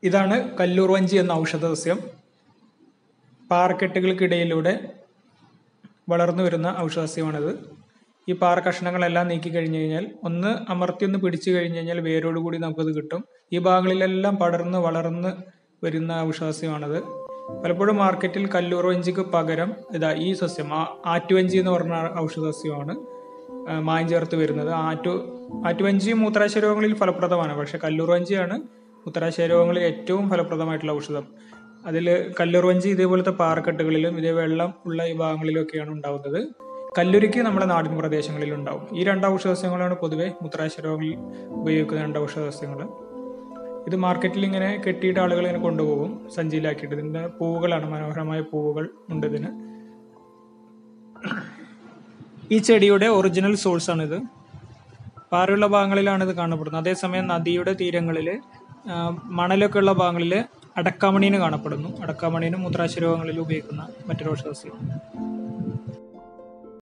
ഇതാണ് കല്ലൂർ വഞ്ചി എന്ന ഔഷധ സസ്യം പാറക്കെട്ടുകൾക്കിടയിലൂടെ വളർന്നു വരുന്ന ഔഷധസസ്യമാണിത് ഈ പാറ കഷ്ണങ്ങളെല്ലാം നീക്കി കഴിഞ്ഞു കഴിഞ്ഞാൽ ഒന്ന് അമർത്തി ഒന്ന് പിടിച്ചു കഴിഞ്ഞു കഴിഞ്ഞാൽ വേരോട് കൂടി നമുക്കത് കിട്ടും ഈ ഭാഗങ്ങളിലെല്ലാം പടർന്ന് വളർന്ന് വരുന്ന ഔഷധസസ്യമാണിത് പലപ്പോഴും മാർക്കറ്റിൽ കല്ലൂർ വഞ്ചിക്ക് പകരം ഇതാ ഈ സസ്യം ആ ആറ്റുവഞ്ചി എന്ന് പറഞ്ഞ ഔഷധസസ്യമാണ് ആ, മായം ചേർത്ത് വരുന്നത് ആറ്റു ആറ്റുവഞ്ചി മൂത്രാശയ രോഗങ്ങളിൽ ഫലപ്രദമാണ് പക്ഷെ കല്ലൂർ വഞ്ചിയാണ് മൂത്രാശയ രോഗങ്ങളിൽ ഏറ്റവും ഫലപ്രദമായിട്ടുള്ള ഔഷധം അതിൽ കല്ലൂർ വഞ്ചി ഇതേപോലത്തെ പാറക്കെട്ടുകളിലും ഇതേ വെള്ളം ഉള്ള ഈ ഭാഗങ്ങളിലൊക്കെയാണ് ഉണ്ടാവുന്നത് കല്ലുരിക്ക് നമ്മുടെ നാടിൻ പ്രദേശങ്ങളിൽ ഉണ്ടാവും ഈ രണ്ട് ഔഷധസസ്യങ്ങളാണ് പൊതുവെ മൂത്രാശയ രോഗങ്ങളിൽ ഉപയോഗിക്കുന്ന രണ്ട് ഔഷധസസ്യങ്ങൾ ഇത് മാർക്കറ്റിൽ ഇങ്ങനെ കെട്ടിയിട്ട് ആളുകൾ ഇങ്ങനെ കൊണ്ടുപോകും സഞ്ചിയിലാക്കിയിട്ട് ഇതിന്റെ പൂവുകളാണ് മനോഹരമായ പൂവുകൾ ഉണ്ട് ഇതിന് ഈ ചെടിയുടെ ഒറിജിനൽ സോഴ്സ് ആണിത് പാറയുള്ള ഭാഗങ്ങളിലാണ് ഇത് കാണപ്പെടുന്നത് അതേസമയം നദിയുടെ തീരങ്ങളിൽ മണലൊക്കെ ഉള്ള ഭാഗങ്ങളിൽ അടക്കാമണീന് കാണപ്പെടുന്നു അടക്കാമണീന് മൂത്രാശയ രോഗങ്ങളിൽ ഉപയോഗിക്കുന്ന മറ്റൊരു ഔഷധസസ്യം